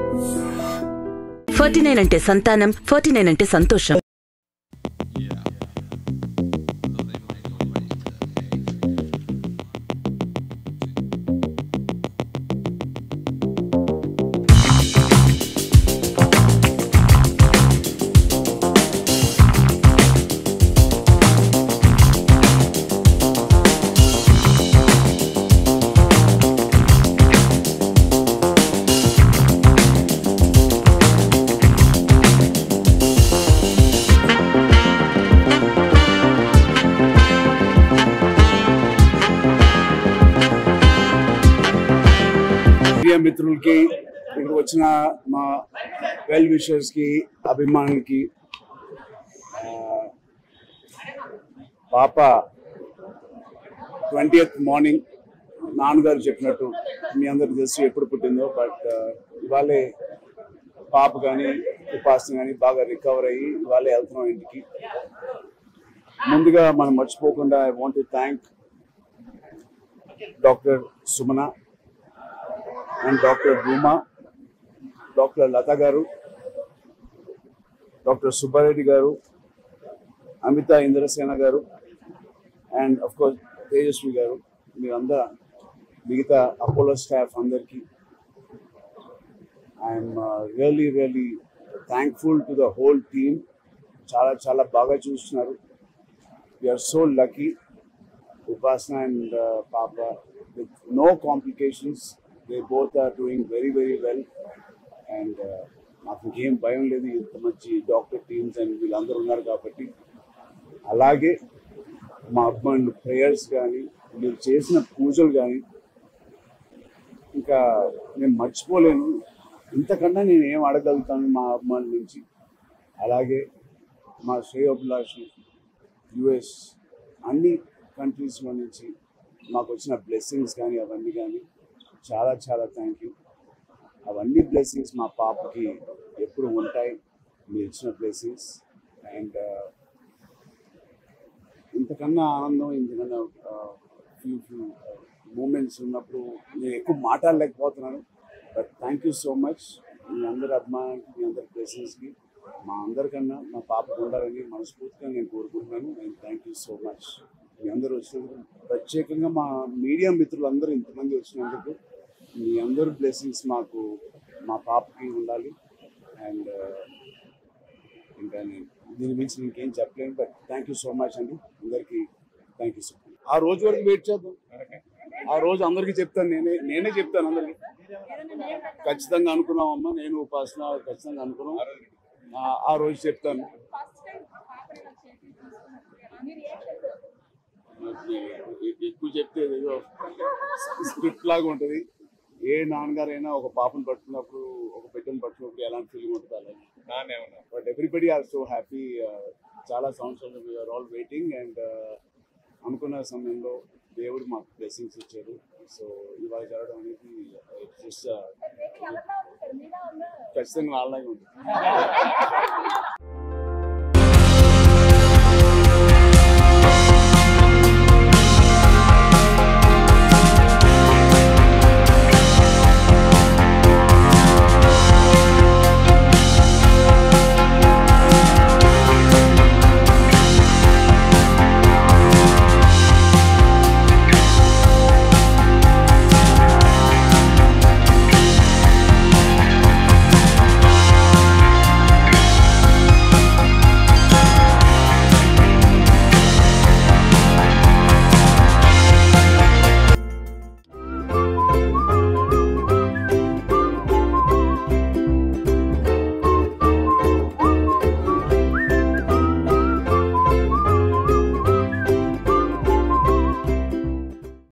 Forty nine అంటే సంతానం forty nine అంటే సంతోషం ప్రియ మిత్రులకి ఇక్కడ వచ్చిన మా వెల్ విషర్స్ కి అభిమానులకి ఆ, పాప ట్వంటీయత్ మార్నింగ్ నాన్నగారు చెప్పినట్టు మీ అందరికి తెలుసు ఎప్పుడు పుట్టిందో బట్ ఇవాళే పాప కానీ ఉపాసన కానీ బాగా రికవర్ అయ్యి ఇవాళే వెళ్తున్నాం ఇంటికి ముందుగా మనం మర్చిపోకుండా I want to thank doctor Sumana and doctor Bhuma doctor Latha garu doctor Subbareddy గారు అమిత ఇంద్రసేన గారు and of course Tejaswi garu మీరందరూ మిగతా అపోలో స్టాఫ్ అందరికీ I'm really really thankful to the whole team చాలా చాలా బాగా చూస్తున్నారు we're so lucky Upasana and uh, Papa with no complications. They both are doing very, very well. And uh, నాకు ఇంకేం భయం లేదు ఇంత మంచి డాక్టర్ టీమ్స్ అండ్ వీళ్ళందరూ ఉన్నారు కాబట్టి అలాగే మా అబ్బాయిలు ప్రేయర్స్ కానీ మీరు చేసిన పూజలు కానీ ఇంకా నేను మర్చిపోలేను ఇంతకన్నా నేను ఏం అడగలుగుతాను మా అభిమానుల నుంచి అలాగే మా శ్రేయోభిలాషి యుఎస్ అన్ని కంట్రీస్లో నుంచి మాకు వచ్చిన బ్లెస్సింగ్స్ కానీ అవన్నీ కానీ చాలా చాలా థ్యాంక్ యూ అవన్నీ బ్లెస్సింగ్స్ మా పాపకి ఎప్పుడు ఉంటాయి మీరు ఇచ్చిన బ్లెస్సింగ్స్ అండ్ ఇంతకన్నా ఆనందం ఇంతకన్నా ఫ్యూ ఫ్యూ మూమెంట్స్ ఉన్నప్పుడు నేను ఎక్కువ మాట్లాడలేకపోతున్నాను but thank you so much మీ అందరి అభిమానానికి మీ అందరి బ్లెస్సింగ్స్కి మా అందరికన్నా మా పాపకు ఉండాలని మనస్ఫూర్తిగా నేను కోరుకుంటున్నాను and thank you so much మీ అందరూ వచ్చినందుకు ప్రత్యేకంగా మా మీడియా మిత్రులందరూ ఇంతమంది వచ్చినందుకు మీ అందరు బ్లెస్సింగ్స్ మాకు మా పాపకి ఉండాలి అండ్ ఇంకా నేను దీని మించి ఇంకేం చెప్పలేను but thank you so much అండి అందరికీ థ్యాంక్ యూ సో మచ్ ఆ రోజు వరకు వెయిట్ చేద్దాం ఆ రోజు అందరికీ చెప్తాను నేనే నేనే చెప్తాను అందరికీ ఖచ్చితంగా అనుకున్నామమ్మా నేను ఉపాసన ఖచ్చితంగా అనుకున్నాం ఆ- ఆ రోజు చెప్తాను నాకు ఎ- ఎక్కువ చెప్తే ఏదో స్క్రిప్ట్ లాగా ఉంటుంది ఏ నాన్నగారైనా ఒక పాపను పట్టుకున్నప్పుడు ఒక బిడ్డను పట్టుకున్నప్పుడు ఎలాంటి ఫీలింగ్ ఉంటుంది అలాగే but everybody are so happy చాలా సంవత్సరాలు వీఆర్ ఆల్ వెయిటింగ్ అండ్ అనుకున్న సమయంలో దేవుడు మాకు బ్లెస్సింగ్స్ ఇచ్చారు సో ఇవాళ జరగడం అనేది జస్ట్ ఖచ్చితంగా అలాగే ఉంటుంది